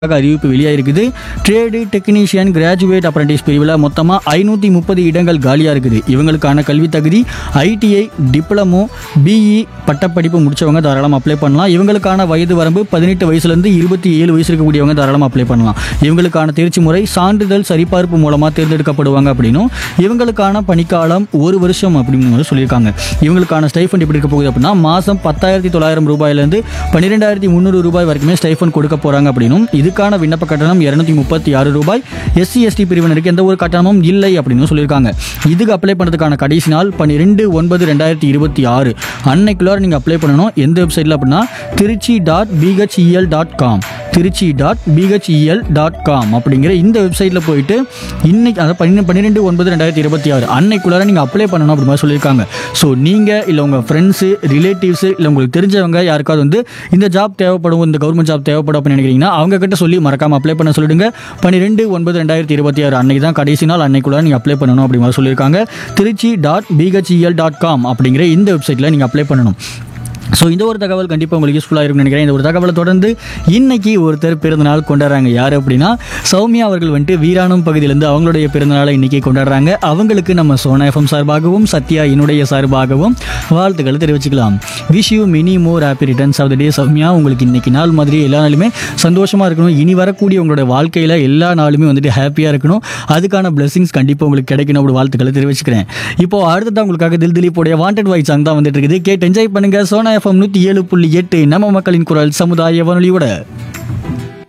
அறிவிப்பு வெளியாயிருக்குது trade technician graduate apprentice பிரிவில் மொத்தமாக ஐநூற்றி முப்பது இடங்கள் காலியாக இருக்குது இவங்களுக்கான கல்வி தகுதி ஐடிஐ டிப்ளமோ பிஇ பட்டப்படிப்பு முடிச்சவங்க தாராளமாக அப்ளை பண்ணலாம் இவங்களுக்கான வயது வரம்பு பதினெட்டு வயசுலேருந்து இருபத்தி ஏழு வயசு இருக்கக்கூடியவங்க தாராளமாக அப்ளை பண்ணலாம் இவங்களுக்கான தேர்ச்சி முறை சான்றிதழ் சரிபார்ப்பு மூலமாக தேர்ந்தெடுக்கப்படுவாங்க அப்படின்னும் இவங்களுக்கான பணிக்காலம் ஒரு வருஷம் அப்படின்னு வந்து சொல்லியிருக்காங்க இவங்களுக்கான ஸ்டைஃபண்ட் எப்படி இருக்க போகுது அப்படின்னா மாதம் பத்தாயிரத்தி தொள்ளாயிரம் ரூபாயிலேருந்து பன்னிரெண்டாயிரத்தி முந்நூறு ரூபாய் வரைக்குமே ஸ்டைஃபண்ட் கொடுக்க போகிறாங்க அப்படின்னும் இதுக்கான விண்ணப்ப கட்டணம் இரநூத்தி முப்பத்தி ஆறு ரூபாய் எஸ்சி எஸ்டி பிரிவினருக்கு எந்த ஒரு கட்டணமும் இல்லை அப்படின்னு சொல்லியிருக்காங்க இதுக்கு அப்ளை பண்ணுறதுக்கான கடைசி நாள் பன்னிரெண்டு ஒன்பது ரெண்டாயிரத்தி இருபத்தி ஆறு அன்னைக்குள்ளார நீங்கள் அப்ளை பண்ணணும் எந்த வெப்சைட்டில் அப்படின்னா Trichy dot BHEL dot com Trichy dot BHEL dot com அப்படிங்கிற இந்த வெப்சைட்டில் போயிட்டு இன்னைக்கு அதாவது பன்னிரெண்டு பன்னிரெண்டு ஒன்பது ரெண்டாயிரத்தி இருபத்தி ஆறு அன்னைக்குள்ளார நீங்கள் அப்ளை பண்ணணும் அப்படி மாதிரி சொல்லியிருக்காங்க ஸோ நீங்கள் இல்லை உங்கள் ஃப்ரெண்ட்ஸு ரிலேட்டிவ்ஸு இல்லை உங்களுக்கு தெரிஞ்சவங்க யாருக்காவது வந்து இந்த ஜாப் தேவைப்படும் இந்த கவர்மெண்ட் ஜாப் தேவைப்படும் அப்படின்னு நினைக்கிறீங்கன்னா அவங்க கிட்ட சொல்லி மறக்காமல் அப்ளை பண்ண சொல்லிடுங்க பன்னிரெண்டு ஒன்பது ரெண்டாயிரத்தி இருபத்தி ஆறு அன்னைக்கு தான் கடைசி நாள் அன்னைக்குள்ளார நீங்கள் அப்ளை பண்ணணும் அப்படி மாதிரி சொல்லியிருக்காங்க Trichy dot BHEL dot com அப்படிங்கிற இந்த வெப்சைட்டில் நீங்கள் அப்ளை பண்ணணும் ஸோ இந்த ஒரு தகவல் கண்டிப்பாக உங்களுக்கு யூஸ்ஃபுல்லாக இருக்கும்னு நினைக்கிறேன் இந்த ஒரு தகவலை தொடர்ந்து இன்னைக்கு ஒருத்தர் பிறந்தநாள் கொண்டாடுறாங்க யார் அப்படின்னா சௌமியா அவர்கள் வந்துட்டு வீராணம் பகுதியிலேருந்து அவங்களுடைய பிறந்தநாளை இன்னைக்கு கொண்டாடுறாங்க அவங்களுக்கு நம்ம சோனா எஃப்எம் சார்பாகவும் சத்யா என்னுடைய சார்பாகவும் வாழ்த்துக்களை தெரிவிச்சுக்கலாம் wish you many more happy returns of the day Soumya உங்களுக்கு இன்னைக்கு நாள் மாதிரி எல்லா நாளுமே சந்தோஷமாக இருக்கணும் இனி வரக்கூடிய உங்களோட வாழ்க்கையில் எல்லா நாளுமே வந்துட்டு ஹாப்பியாக இருக்கணும் அதுக்கான பிளெஸிங்ஸ் கண்டிப்பாக உங்களுக்கு கிடைக்கணும் அப்படி வாழ்த்துக்களை தெரிவிச்சுக்கிறேன் இப்போ அடுத்ததான் உங்களுக்காக தில் திலீப்போடைய வாண்டட் வாய்ஸ் சாங் தான் வந்துட்டு இருக்குது கேட்டு என்ஜாய் பண்ணுங்க சோனா எஃப்எம் நூற்றி ஏழு புள்ளி எட்டு நம்ம மக்களின் குரல் சமுதாய வானொலியோட